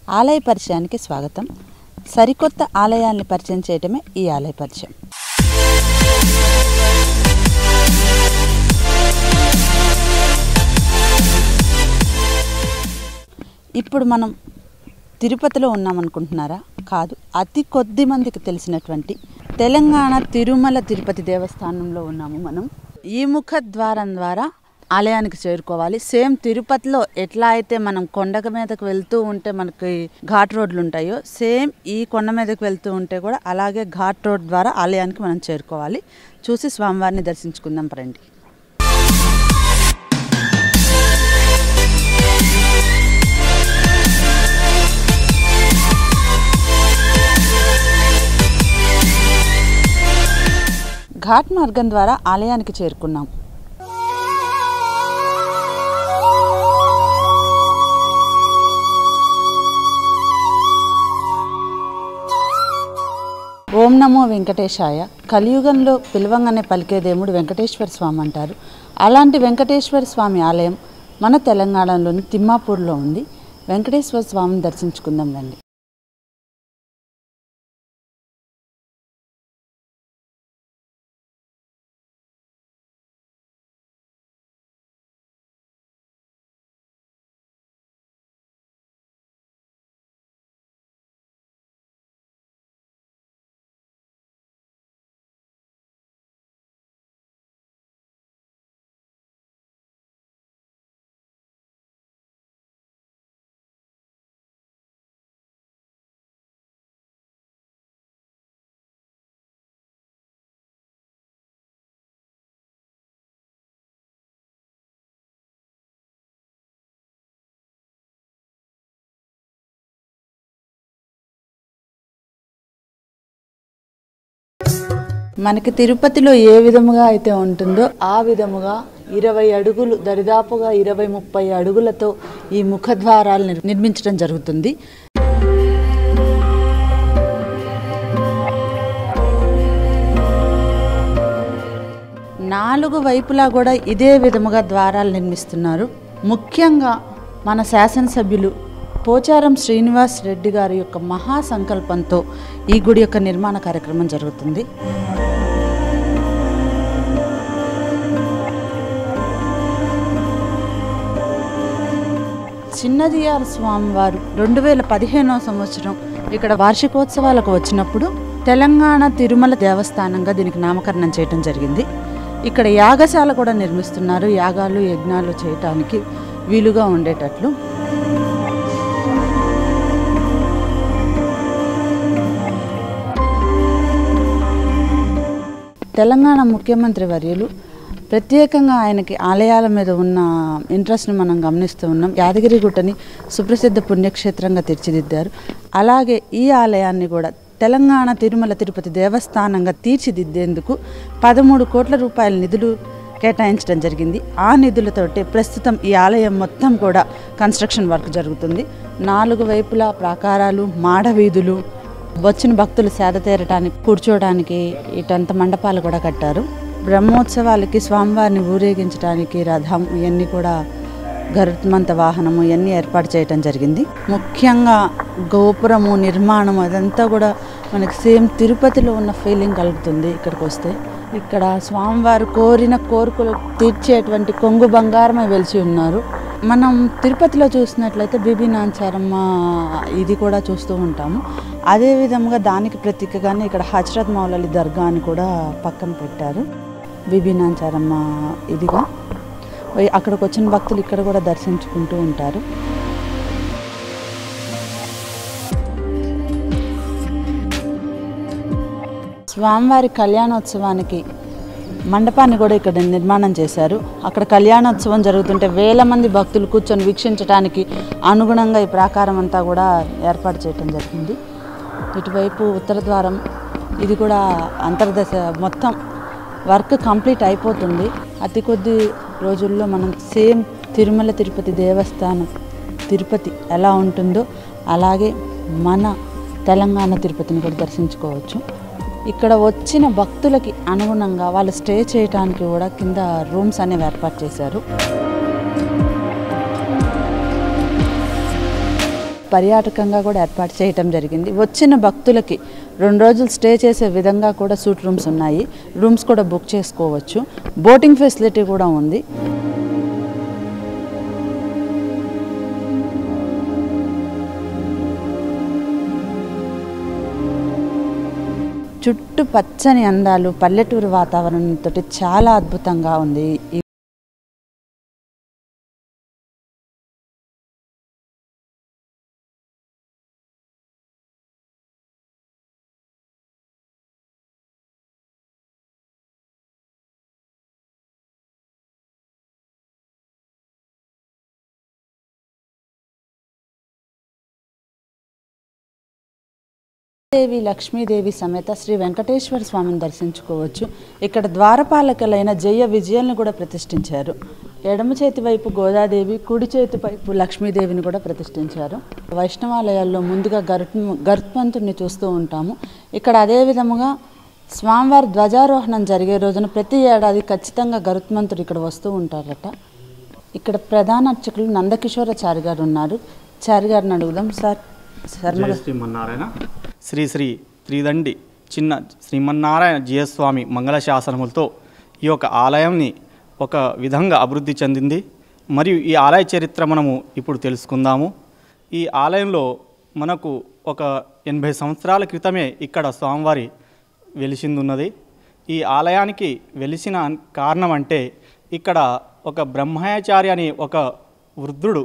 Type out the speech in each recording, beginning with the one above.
ఆలయ పరిచయానికి స్వాగతం సరికొత్త ఆలయాల్ని పరిచయం చేయటమే ఈ ఆలయ పరిచయం ఇప్పుడు మనం తిరుపతిలో ఉన్నామనుకుంటున్నారా కాదు అతి కొద్ది మందికి తెలిసినటువంటి తెలంగాణ తిరుమల తిరుపతి దేవస్థానంలో ఉన్నాము మనం ఈ ముఖ ద్వారం ద్వారా ఆలయానికి చేరుకోవాలి సేమ్ తిరుపతిలో ఎట్లా అయితే మనం కొండ మీదకు వెళ్తూ ఉంటే మనకి ఘాట్ రోడ్లు ఉంటాయో సేమ్ ఈ కొండ మీదకి వెళ్తూ ఉంటే కూడా అలాగే ఘాట్ రోడ్ ద్వారా ఆలయానికి మనం చేరుకోవాలి చూసి స్వామివారిని దర్శించుకుందాం రండి ఘాట్ మార్గం ద్వారా ఆలయానికి చేరుకున్నాం ఓం నమో వెంకటేశాయ కలియుగంలో పిలవంగానే పలికే దేవుడు వెంకటేశ్వర స్వామి అంటారు అలాంటి వెంకటేశ్వర స్వామి ఆలయం మన తెలంగాణలోని తిమ్మాపూర్లో ఉంది వెంకటేశ్వర స్వామిని దర్శించుకుందాం రండి మనకి తిరుపతిలో ఏ విధముగా అయితే ఉంటుందో ఆ విధముగా ఇరవై అడుగులు దరిదాపుగా ఇరవై ముప్పై అడుగులతో ఈ ముఖద్వారాలను నిర్మించడం జరుగుతుంది నాలుగు వైపులా కూడా ఇదే విధముగా ద్వారాలు నిర్మిస్తున్నారు ముఖ్యంగా మన శాసనసభ్యులు పోచారం శ్రీనివాస్ రెడ్డి గారి యొక్క మహా సంకల్పంతో ఈ గుడి యొక్క నిర్మాణ కార్యక్రమం జరుగుతుంది చిన్నదియార్ స్వామివారు రెండు వేల పదిహేనవ సంవత్సరం ఇక్కడ వార్షికోత్సవాలకు వచ్చినప్పుడు తెలంగాణ తిరుమల దేవస్థానంగా దీనికి నామకరణం చేయడం జరిగింది ఇక్కడ యాగశాల కూడా నిర్మిస్తున్నారు యాగాలు యజ్ఞాలు చేయటానికి వీలుగా ఉండేటట్లు తెలంగాణ ముఖ్యమంత్రి వర్యులు ప్రత్యేకంగా ఆయనకి ఆలయాల మీద ఉన్న ఇంట్రెస్ట్ని మనం గమనిస్తూ ఉన్నాం యాదగిరిగుట్టని సుప్రసిద్ధ పుణ్యక్షేత్రంగా తీర్చిదిద్దారు అలాగే ఈ ఆలయాన్ని కూడా తెలంగాణ తిరుమల తిరుపతి దేవస్థానంగా తీర్చిదిద్దేందుకు పదమూడు కోట్ల రూపాయల నిధులు కేటాయించడం జరిగింది ఆ నిధులతోటి ప్రస్తుతం ఈ ఆలయం మొత్తం కూడా కన్స్ట్రక్షన్ వర్క్ జరుగుతుంది నాలుగు వైపులా ప్రాకారాలు మాడ వీధులు వచ్చిన భక్తులు సేద తీరటానికి కూర్చోవడానికి ఇటంత మండపాలు కూడా కట్టారు బ్రహ్మోత్సవాలకి స్వామివారిని ఊరేగించడానికి రథం ఇవన్నీ కూడా గరుత్మంత వాహనము ఇవన్నీ ఏర్పాటు చేయటం జరిగింది ముఖ్యంగా గోపురము నిర్మాణం అదంతా కూడా మనకి సేమ్ తిరుపతిలో ఉన్న ఫీలింగ్ కలుగుతుంది ఇక్కడికి వస్తే ఇక్కడ స్వామివారు కోరిన కోరికలు తీర్చేటువంటి కొంగు బంగారమే వెలిసి ఉన్నారు మనం తిరుపతిలో చూసినట్లయితే బీబీ నాంచారమ్మ ఇది కూడా చూస్తూ ఉంటాము అదే విధంగా దానికి ప్రతీకగానే ఇక్కడ హజరత్ మౌలలి దర్గా అని కూడా పక్కన పెట్టారు బీబీ నాంచారమ్మ ఇదిగా అక్కడికి వచ్చిన భక్తులు ఇక్కడ కూడా దర్శించుకుంటూ ఉంటారు స్వామివారి కళ్యాణోత్సవానికి మండపాన్ని కూడా ఇక్కడ నిర్మాణం చేశారు అక్కడ కళ్యాణోత్సవం జరుగుతుంటే వేల మంది భక్తులు కూర్చొని వీక్షించడానికి అనుగుణంగా ఈ ప్రాకారం అంతా కూడా ఏర్పాటు చేయడం జరిగింది ఇటువైపు ఉత్తర ద్వారం ఇది కూడా అంతర్దశ మొత్తం వర్క్ కంప్లీట్ అయిపోతుంది అతి కొద్ది రోజుల్లో మనం సేమ్ తిరుమల తిరుపతి దేవస్థానం తిరుపతి ఎలా ఉంటుందో అలాగే మన తెలంగాణ తిరుపతిని కూడా దర్శించుకోవచ్చు ఇక్కడ వచ్చిన భక్తులకి అనుగుణంగా వాళ్ళు స్టే చేయడానికి కూడా కింద రూమ్స్ అనేవి ఏర్పాటు చేశారు పర్యాటకంగా కూడా ఏర్పాటు చేయటం జరిగింది వచ్చిన భక్తులకి రెండు రోజులు స్టే చేసే విధంగా కూడా సూట్ రూమ్స్ ఉన్నాయి రూమ్స్ కూడా బుక్ చేసుకోవచ్చు బోటింగ్ ఫెసిలిటీ కూడా ఉంది చుట్టూ పచ్చని అందాలు పల్లెటూరు వాతావరణంతో చాలా అద్భుతంగా ఉంది ఈ దేవి లక్ష్మీదేవి సమేత శ్రీ వెంకటేశ్వర స్వామిని దర్శించుకోవచ్చు ఇక్కడ ద్వారపాలకులైన జయ విజయాలను కూడా ప్రతిష్ఠించారు ఎడమ చేతి వైపు గోదాదేవి కుడి చేతి వైపు లక్ష్మీదేవిని కూడా ప్రతిష్ఠించారు వైష్ణవాలయాల్లో ముందుగా గరుత్ గరుత్మంతుడిని చూస్తూ ఉంటాము ఇక్కడ అదే విధముగా స్వామివారి ధ్వజారోహణం జరిగే రోజున ప్రతి ఏడాది ఖచ్చితంగా గరుత్మంతుడు ఇక్కడ వస్తూ ఉంటారట ఇక్కడ ప్రధాన అర్చకులు నందకిషోరాచారి గారు ఉన్నారు చారి గారిని అడుగుదాం సార్ శర్మ జయ శ్రీమన్నారాయణ శ్రీ శ్రీ త్రిదండి చిన్న శ్రీమన్నారాయణ జియస్వామి మంగళ శాసనములతో ఈ యొక్క ఆలయాన్ని ఒక విధంగా అభివృద్ధి చెందింది మరియు ఈ ఆలయ చరిత్ర మనము ఇప్పుడు తెలుసుకుందాము ఈ ఆలయంలో మనకు ఒక ఎనభై సంవత్సరాల క్రితమే ఇక్కడ స్వామివారి వెలిసిందున్నది ఈ ఆలయానికి వెలిసిన కారణం అంటే ఇక్కడ ఒక బ్రహ్మయాచారి అనే ఒక వృద్ధుడు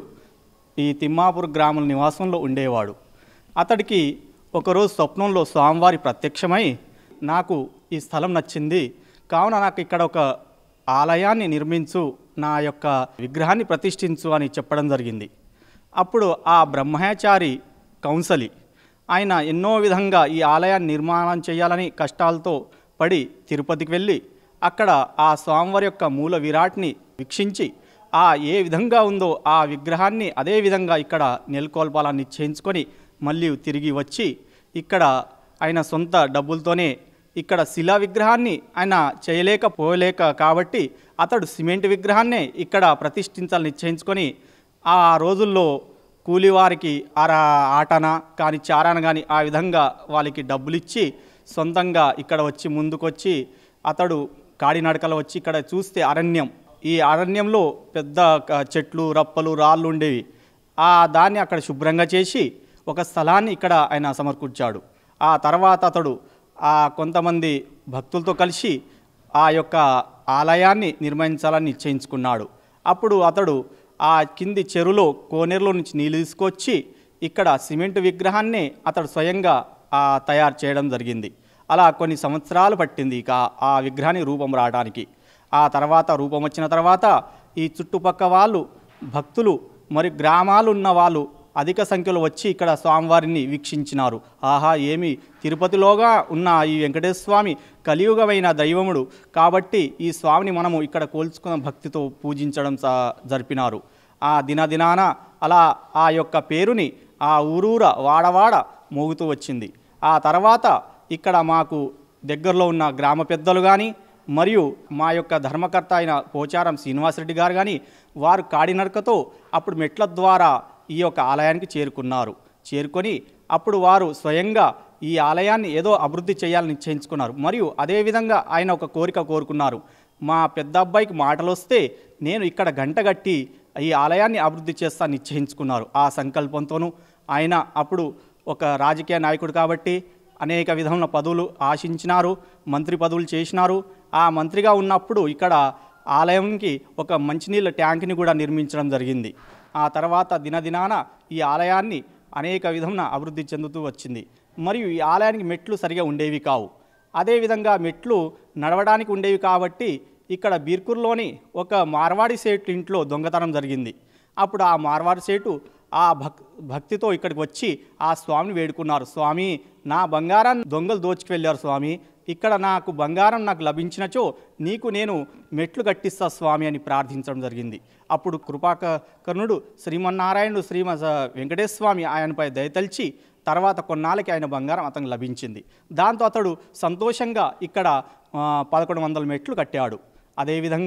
ఈ తిమ్మాపూర్ గ్రామం నివాసంలో ఉండేవాడు అతడికి ఒకరోజు స్వప్నంలో స్వామివారి ప్రత్యక్షమై నాకు ఈ స్థలం నచ్చింది కావున నాకు ఇక్కడ ఒక ఆలయాన్ని నిర్మించు నా యొక్క విగ్రహాన్ని ప్రతిష్ఠించు అని చెప్పడం జరిగింది అప్పుడు ఆ బ్రహ్మచారి కౌన్సలి ఆయన ఎన్నో విధంగా ఈ ఆలయాన్ని నిర్మాణం చేయాలని కష్టాలతో పడి తిరుపతికి వెళ్ళి అక్కడ ఆ స్వామివారి యొక్క మూల విరాట్ని వీక్షించి ఆ ఏ విధంగా ఉందో ఆ విగ్రహాన్ని అదే విధంగా ఇక్కడ నెలకొల్పాలని నిశ్చయించుకొని మళ్ళీ తిరిగి వచ్చి ఇక్కడ ఆయన సొంత డబ్బులతోనే ఇక్కడ శిలా విగ్రహాన్ని ఆయన చేయలేకపోలేక కాబట్టి అతడు సిమెంట్ విగ్రహాన్నే ఇక్కడ ప్రతిష్ఠించాలని నిశ్చయించుకొని ఆ రోజుల్లో కూలివారికి అర ఆటన కానీ చారాన కానీ ఆ విధంగా వాళ్ళకి డబ్బులు ఇచ్చి సొంతంగా ఇక్కడ వచ్చి ముందుకొచ్చి అతడు కాడినడకలు వచ్చి ఇక్కడ చూస్తే అరణ్యం ఈ అరణ్యంలో పెద్ద క- చెట్లు రప్పలు రాళ్ళు ఉండేవి ఆ దాన్ని అక్కడ శుభ్రంగా చేసి ఒక స్థలాన్ని ఇక్కడ ఆయన సమకూర్చాడు ఆ తర్వాత అతడు ఆ కొంతమంది భక్తులతో కలిసి ఆ యొక్క ఆలయాన్ని నిర్మించాలని నిశ్చయించుకున్నాడు అప్పుడు అతడు ఆ కింది చెరువులో కోనేరులో నుంచి నీళ్ళు తీసుకొచ్చి ఇక్కడ సిమెంట్ విగ్రహాన్ని అతడు స్వయంగా ఆ, తయారు చేయడం జరిగింది అలా కొన్ని సంవత్సరాలు పట్టింది ఇక ఆ విగ్రహానికి రూపం రావడానికి ఆ తర్వాత రూపం వచ్చిన తర్వాత ఈ చుట్టుపక్క వాళ్ళు భక్తులు మరి గ్రామాలు ఉన్న వాళ్ళు అధిక సంఖ్యలో వచ్చి ఇక్కడ స్వామివారిని వీక్షించినారు ఆహా ఏమి తిరుపతిలోగా ఉన్న ఈ వెంకటేశ్వర స్వామి కలియుగమైన దైవముడు కాబట్టి ఈ స్వామిని మనము ఇక్కడ కోల్చుకున్న భక్తితో పూజించడం స- జరిపినారు ఆ దినదినాన అలా ఆ యొక్క పేరుని ఆ ఊరూర వాడవాడ మోగుతూ వచ్చింది ఆ తర్వాత ఇక్కడ మాకు దగ్గరలో ఉన్న గ్రామ పెద్దలు కానీ మరియు మా యొక్క ధర్మకర్త అయిన పోచారం శ్రీనివాసరెడ్డి గారు కానీ వారు కాడినడకతో అప్పుడు మెట్ల ద్వారా ఈ యొక్క ఆలయానికి చేరుకున్నారు చేరుకొని అప్పుడు వారు స్వయంగా ఈ ఆలయాన్ని ఏదో అభివృద్ధి చేయాలని నిశ్చయించుకున్నారు మరియు అదేవిధంగా ఆయన ఒక కోరిక కోరుకున్నారు మా పెద్ద అబ్బాయికి మాటలు వస్తే నేను ఇక్కడ గంట కట్టి ఈ ఆలయాన్ని అభివృద్ధి చేస్తా నిశ్చయించుకున్నారు ఆ సంకల్పంతోనూ ఆయన అప్పుడు ఒక రాజకీయ నాయకుడు కాబట్టి అనేక విధమైన పదవులు ఆశించినారు మంత్రి పదవులు చేసినారు ఆ మంత్రిగా ఉన్నప్పుడు ఇక్కడ ఆలయంకి ఒక మంచినీళ్ళ ట్యాంక్ని కూడా నిర్మించడం జరిగింది ఆ తర్వాత దినదినాన ఈ ఆలయాన్ని అనేక విధమైన అభివృద్ధి చెందుతూ వచ్చింది మరియు ఈ ఆలయానికి మెట్లు సరిగా ఉండేవి కావు అదేవిధంగా మెట్లు నడవడానికి ఉండేవి కాబట్టి ఇక్కడ బీర్కూర్లోని ఒక మార్వాడి సేటు ఇంట్లో దొంగతనం జరిగింది అప్పుడు ఆ మార్వాడి సేటు ఆ భక్ భక్తితో ఇక్కడికి వచ్చి ఆ స్వామిని వేడుకున్నారు స్వామి నా బంగారాన్ని దొంగలు దోచుకువెళ్ళారు స్వామి ఇక్కడ నాకు బంగారం నాకు లభించినచో నీకు నేను మెట్లు కట్టిస్తా స్వామి అని ప్రార్థించడం జరిగింది అప్పుడు కృపాకర్ణుడు శ్రీమన్నారాయణుడు శ్రీమ వెంకటేశ్వర స్వామి ఆయనపై దయతల్చి తర్వాత కొన్నాళ్ళకి ఆయన బంగారం అతనికి లభించింది దాంతో అతడు సంతోషంగా ఇక్కడ పదకొండు వందల మెట్లు కట్టాడు అదేవిధంగా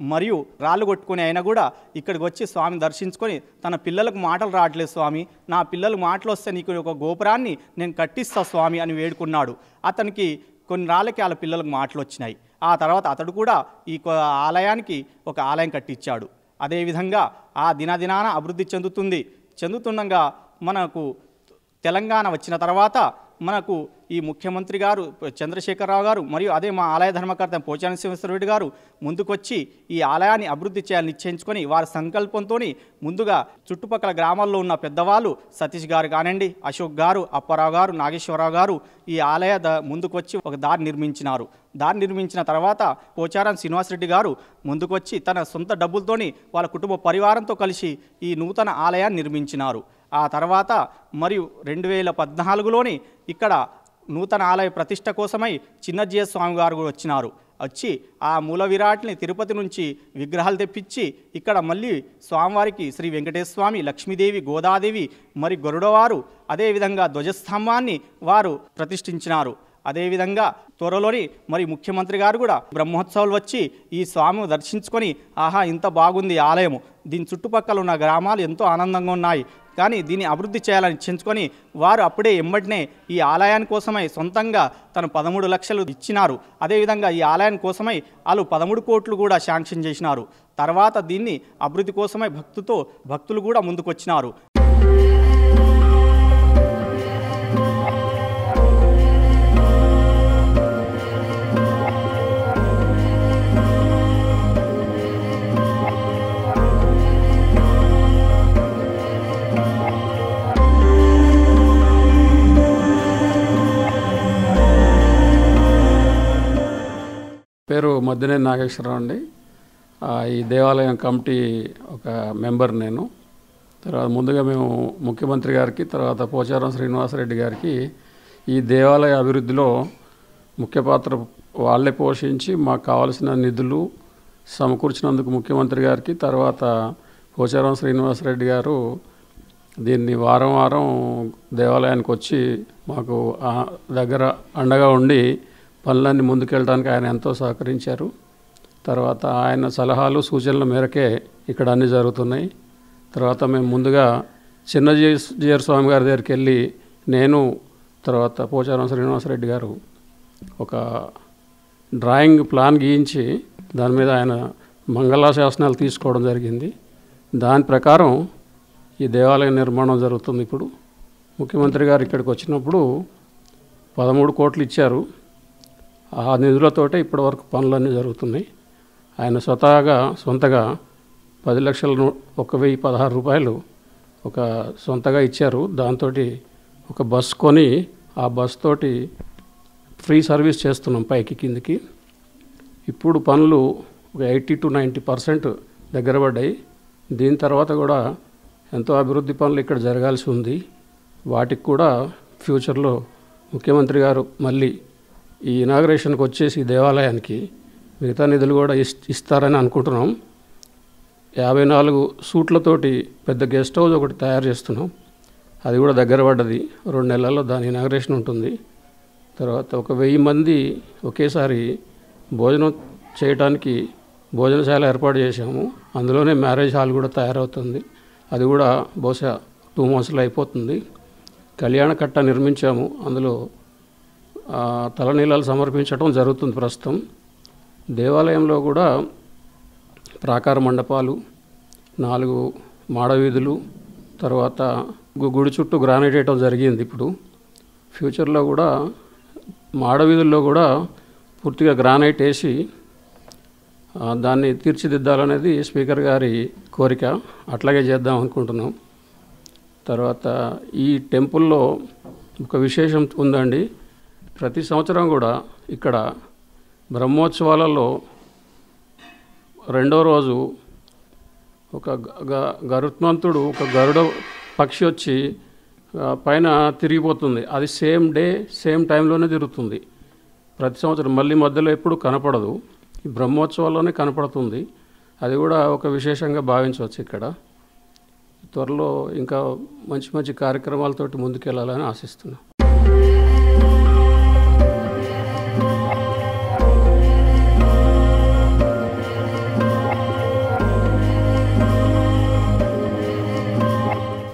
మరియు రాళ్ళు కొట్టుకొని అయినా కూడా ఇక్కడికి వచ్చి స్వామి దర్శించుకొని తన పిల్లలకు మాటలు రావట్లేదు స్వామి నా పిల్లలకు మాటలు వస్తే నీకు ఒక గోపురాన్ని నేను కట్టిస్తా స్వామి అని వేడుకున్నాడు అతనికి కొన్ని రాళ్ళకి వాళ్ళ పిల్లలకు మాటలు వచ్చినాయి ఆ తర్వాత అతడు కూడా ఈ కొ- ఆలయానికి ఒక ఆలయం కట్టించాడు అదేవిధంగా ఆ దినదినాన అభివృద్ధి చెందుతుంది చెందుతుండగా మనకు తెలంగాణ వచ్చిన తర్వాత మనకు ఈ ముఖ్యమంత్రి గారు చంద్రశేఖరరావు గారు మరియు అదే మా ఆలయ ధర్మకర్త పోచాని శ్రీనివాసరెడ్డి గారు ముందుకొచ్చి ఈ ఆలయాన్ని అభివృద్ధి చేయాలని నిశ్చయించుకొని వారి సంకల్పంతో ముందుగా చుట్టుపక్కల గ్రామాల్లో ఉన్న పెద్దవాళ్ళు సతీష్ గారు కానివ్వండి అశోక్ గారు అప్పారావు గారు నాగేశ్వరరావు గారు ఈ ఆలయ ద ముందుకొచ్చి ఒక దారి నిర్మించినారు దారి నిర్మించిన తర్వాత పోచారం శ్రీనివాసరెడ్డి గారు ముందుకొచ్చి తన సొంత డబ్బులతోని వాళ్ళ కుటుంబ పరివారంతో కలిసి ఈ నూతన ఆలయాన్ని నిర్మించినారు ఆ తర్వాత మరియు రెండు వేల పద్నాలుగులోని ఇక్కడ నూతన ఆలయ ప్రతిష్ట కోసమై చిన్నజీయ స్వామి గారు కూడా వచ్చినారు వచ్చి ఆ మూల విరాట్ని తిరుపతి నుంచి విగ్రహాలు తెప్పించి ఇక్కడ మళ్ళీ స్వామివారికి శ్రీ వెంకటేశ్వర స్వామి లక్ష్మీదేవి గోదాదేవి మరి గరుడవారు అదేవిధంగా ధ్వజస్తంభాన్ని వారు ప్రతిష్ఠించినారు అదేవిధంగా త్వరలోని మరి ముఖ్యమంత్రి గారు కూడా బ్రహ్మోత్సవాలు వచ్చి ఈ స్వామిని దర్శించుకొని ఆహా ఇంత బాగుంది ఈ ఆలయము దీని చుట్టుపక్కల ఉన్న గ్రామాలు ఎంతో ఆనందంగా ఉన్నాయి కానీ దీన్ని అభివృద్ధి చేయాలని ఇచ్చించుకొని వారు అప్పుడే ఎమ్మటినే ఈ ఆలయాని కోసమై సొంతంగా తను పదమూడు లక్షలు ఇచ్చినారు అదేవిధంగా ఈ ఆలయాని కోసమై వాళ్ళు పదమూడు కోట్లు కూడా శాంక్షన్ చేసినారు తర్వాత దీన్ని అభివృద్ధి కోసమై భక్తుతో భక్తులు కూడా ముందుకొచ్చినారు పేరు మద్దినేని నాగేశ్వరరావు అండి ఆ, ఈ దేవాలయం కమిటీ ఒక మెంబర్ నేను తర్వాత ముందుగా మేము ముఖ్యమంత్రి గారికి తర్వాత పోచారం శ్రీనివాసరెడ్డి గారికి ఈ దేవాలయ అభివృద్ధిలో ముఖ్య పాత్ర వాళ్ళే పోషించి మాకు కావాల్సిన నిధులు సమకూర్చినందుకు ముఖ్యమంత్రి గారికి తర్వాత పోచారం శ్రీనివాసరెడ్డి గారు దీన్ని వారం వారం దేవాలయానికి వచ్చి మాకు ఆ దగ్గర అండగా ఉండి పనులన్నీ ముందుకెళ్ళడానికి ఆయన ఎంతో సహకరించారు తర్వాత ఆయన సలహాలు సూచనల మేరకే ఇక్కడ అన్నీ జరుగుతున్నాయి తర్వాత మేము ముందుగా చిన్న జియర్ స్వామి గారి దగ్గరికి వెళ్ళి నేను తర్వాత పోచారం శ్రీనివాసరెడ్డి గారు ఒక డ్రాయింగ్ ప్లాన్ గీయించి దాని మీద ఆయన మంగళాశాసనాలు తీసుకోవడం జరిగింది దాని ప్రకారం ఈ దేవాలయ నిర్మాణం జరుగుతుంది ఇప్పుడు ముఖ్యమంత్రి గారు ఇక్కడికి వచ్చినప్పుడు పదమూడు కోట్లు ఇచ్చారు ఆ నిధులతోటే ఇప్పటివరకు పనులన్నీ జరుగుతున్నాయి ఆయన స్వతహాగా సొంతగా పది లక్షల ను- ఒక వెయ్యి పదహారు రూపాయలు ఒక సొంతగా ఇచ్చారు దాంతో ఒక బస్ కొని ఆ బస్ తోటి ఫ్రీ సర్వీస్ చేస్తున్నాం పైకి కిందికి ఇప్పుడు పనులు ఒక ఎయిటీ టు నైంటీ పర్సెంట్ దగ్గర పడ్డాయి దీని తర్వాత కూడా ఎంతో అభివృద్ధి పనులు ఇక్కడ జరగాల్సి ఉంది వాటికి కూడా ఫ్యూచర్లో ముఖ్యమంత్రి గారు మళ్ళీ ఈ ఇనాగ్రేషన్కి వచ్చేసి ఈ దేవాలయానికి మిగతా నిధులు కూడా ఇస్ ఇస్తారని అనుకుంటున్నాం యాభై నాలుగు సూట్లతోటి పెద్ద గెస్ట్ హౌస్ ఒకటి తయారు చేస్తున్నాం అది కూడా దగ్గర పడ్డది రెండు నెలల్లో దాని ఇనాగ్రేషన్ ఉంటుంది తర్వాత ఒక వెయ్యి మంది ఒకేసారి భోజనం చేయడానికి భోజనశాల ఏర్పాటు చేశాము అందులోనే మ్యారేజ్ హాల్ కూడా తయారవుతుంది అది కూడా బహుశా టూ మంత్స్లో అయిపోతుంది కళ్యాణ కట్ట నిర్మించాము అందులో ఆ, తలనీలాలు సమర్పించడం జరుగుతుంది ప్రస్తుతం దేవాలయంలో కూడా ప్రాకార మండపాలు నాలుగు మాడవీధులు తర్వాత గు- గుడి చుట్టూ గ్రానైట్ వేయటం జరిగింది ఇప్పుడు ఫ్యూచర్లో కూడా మాడవీధుల్లో కూడా పూర్తిగా గ్రానైట్ వేసి ఆ, దాన్ని తీర్చిదిద్దాలనేది స్పీకర్ గారి కోరిక అట్లాగే చేద్దాం అనుకుంటున్నాం తర్వాత ఈ టెంపుల్లో ఒక విశేషం ఉందండి ప్రతి సంవత్సరం కూడా ఇక్కడ బ్రహ్మోత్సవాలలో రెండో రోజు ఒక గ- గ- గరుత్మంతుడు ఒక గరుడ పక్షి వచ్చి ఆ, పైన తిరిగిపోతుంది అది సేమ్ డే సేమ్ టైంలోనే తిరుగుతుంది ప్రతి సంవత్సరం మళ్ళీ మధ్యలో ఎప్పుడు కనపడదు ఈ బ్రహ్మోత్సవాల్లోనే కనపడుతుంది అది కూడా ఒక విశేషంగా భావించవచ్చు ఇక్కడ త్వరలో ఇంకా మంచి మంచి కార్యక్రమాలతోటి ముందుకెళ్ళాలని ఆశిస్తున్నాం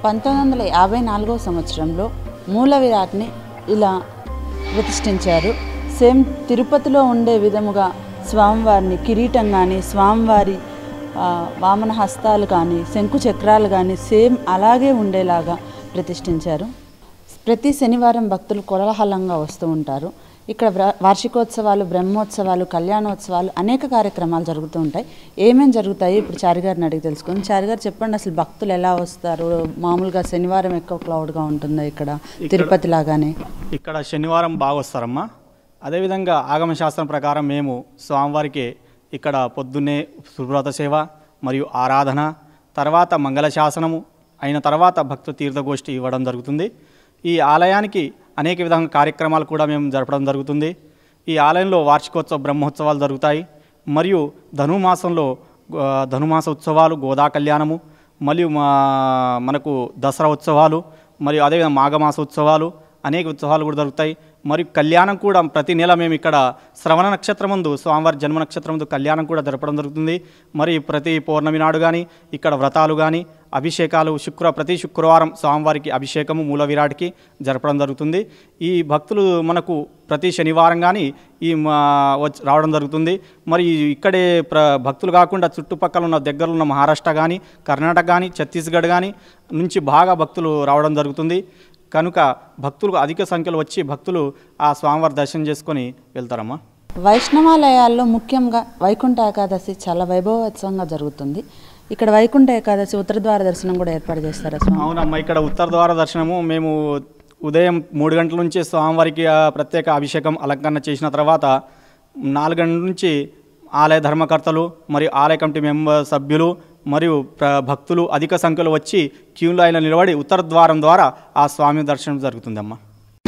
పంతొమ్మిది వందల యాభై నాలుగో సంవత్సరంలో మూల విరాట్ని ఇలా ప్రతిష్ఠించారు సేమ్ తిరుపతిలో ఉండే విధముగా స్వామివారిని కిరీటం కానీ స్వామివారి ఆ, వామన హస్తాలు కానీ శంకు చక్రాలు కానీ సేమ్ అలాగే ఉండేలాగా ప్రతిష్ఠించారు ప్రతి శనివారం భక్తులు కోలాహలంగా వస్తూ ఉంటారు ఇక్కడ వ్ర- వార్షికోత్సవాలు బ్రహ్మోత్సవాలు కళ్యాణోత్సవాలు అనేక కార్యక్రమాలు జరుగుతూ ఉంటాయి ఏమేమి జరుగుతాయి ఇప్పుడు చారిగారిని అడిగి తెలుసుకుందాం చారిగారు చెప్పండి అసలు భక్తులు ఎలా వస్తారు మామూలుగా శనివారం ఎక్కువ క్లౌడ్గా ఉంటుందా ఇక్కడ తిరుపతి లాగానే ఇక్కడ శనివారం బాగా వస్తారమ్మా అదేవిధంగా ఆగమ శాస్త్రం ప్రకారం మేము స్వామివారికి ఇక్కడ పొద్దున్నే సుబ్రత సేవ మరియు ఆరాధన తర్వాత మంగళ శాసనము అయిన తర్వాత భక్త తీర్థగోష్ఠి ఇవ్వడం జరుగుతుంది ఈ ఆలయానికి అనేక విధంగా కార్యక్రమాలు కూడా మేము జరపడం జరుగుతుంది ఈ ఆలయంలో వార్షికోత్సవ బ్రహ్మోత్సవాలు జరుగుతాయి మరియు ధనుమాసంలో ఆ, ధనుమాస ఉత్సవాలు గోదా కళ్యాణము మరియు మా మనకు దసరా ఉత్సవాలు మరియు అదేవిధంగా మాఘమాస ఉత్సవాలు అనేక ఉత్సవాలు కూడా జరుగుతాయి మరియు కళ్యాణం కూడా ప్రతి నెల మేము ఇక్కడ శ్రవణ నక్షత్రం ముందు స్వామివారి జన్మ నక్షత్రం ముందు కళ్యాణం కూడా జరపడం జరుగుతుంది మరి ప్రతి పౌర్ణమి నాడు కానీ ఇక్కడ వ్రతాలు కానీ అభిషేకాలు శుక్ర ప్రతి శుక్రవారం స్వామివారికి అభిషేకము మూల విరాట్కి జరపడం జరుగుతుంది ఈ భక్తులు మనకు ప్రతి శనివారం కానీ ఈ మా వచ్చి రావడం జరుగుతుంది మరి ఇక్కడే ప్ర భక్తులు కాకుండా చుట్టుపక్కల ఉన్న దగ్గర ఉన్న మహారాష్ట్ర కానీ కర్ణాటక కానీ ఛత్తీస్గఢ్ కానీ నుంచి బాగా భక్తులు రావడం జరుగుతుంది కనుక భక్తులు అధిక సంఖ్యలో వచ్చి భక్తులు ఆ స్వామివారి దర్శనం చేసుకొని వెళ్తారమ్మా వైష్ణవాలయాల్లో ముఖ్యంగా వైకుంఠ ఏకాదశి చాలా వైభవోత్సవంగా జరుగుతుంది ఇక్కడ వైకుంఠ ఏకాదశి ఉత్తర ద్వార దర్శనం కూడా ఏర్పాటు చేస్తారా స్వామి అవునమ్మా ఇక్కడ ఉత్తర ద్వార దర్శనము మేము ఉదయం మూడు గంటల నుంచి స్వామివారికి ఆ ప్రత్యేక అభిషేకం అలంకరణ చేసిన తర్వాత నాలుగు గంటల నుంచి ఆలయ ధర్మకర్తలు మరియు ఆలయ కమిటీ మెంబర్ సభ్యులు మరియు ప్ర- భక్తులు అధిక సంఖ్యలో వచ్చి క్యూ లైన్లో నిలబడి ఉత్తర ద్వారం ద్వారా ఆ స్వామి దర్శనం జరుగుతుందమ్మా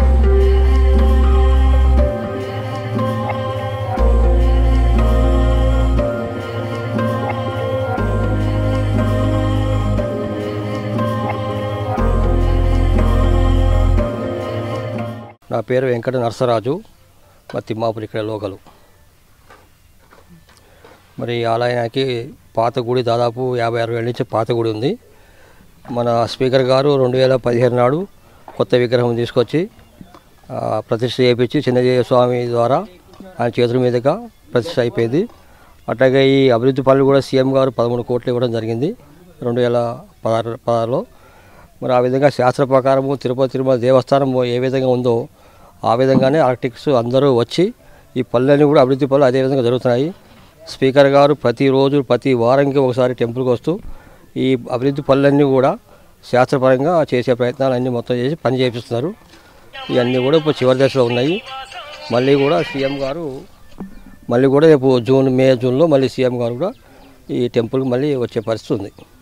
నా పేరు వెంకట నరసరాజు మా తిమ్మాపురి ఇక్కడ లోకలు మరి ఈ ఆలయానికి పాత గుడి దాదాపు యాభై అరవై ఏళ్ళ నుంచి పాత గుడి ఉంది మన స్పీకర్ గారు రెండు వేల పదిహేను నాడు కొత్త విగ్రహం తీసుకొచ్చి ఆ, ప్రతిష్ఠ చేయించి చిన్నజీయ స్వామి ద్వారా ఆయన చేతుల మీదుగా ప్రతిష్ఠ అయిపోయింది అట్లాగే ఈ అభివృద్ధి పనులు కూడా సీఎం గారు పదమూడు కోట్లు ఇవ్వడం జరిగింది రెండు వేల పదహారు పదహారులో మరి ఆ విధంగా శాస్త్ర ప్రకారము తిరుపతి తిరుమల దేవస్థానం ఏ విధంగా ఉందో ఆ విధంగానే ఆర్కిటెక్ట్స్ అందరూ వచ్చి ఈ పనులన్నీ కూడా అభివృద్ధి పనులు అదే విధంగా జరుగుతున్నాయి స్పీకర్ గారు ప్రతిరోజు ప్రతి వారానికి ఒకసారి టెంపుల్కి వస్తూ ఈ అభివృద్ధి పనులన్నీ కూడా శాస్త్రపరంగా చేసే ప్రయత్నాలు అన్నీ మొత్తం చేసి పని చేపిస్తున్నారు ఇవన్నీ కూడా ఇప్పుడు చివరి దశలో ఉన్నాయి మళ్ళీ కూడా సీఎం గారు మళ్ళీ కూడా రేపు జూన్ మే జూన్లో మళ్ళీ సీఎం గారు కూడా ఈ టెంపుల్కి మళ్ళీ వచ్చే పరిస్థితి ఉంది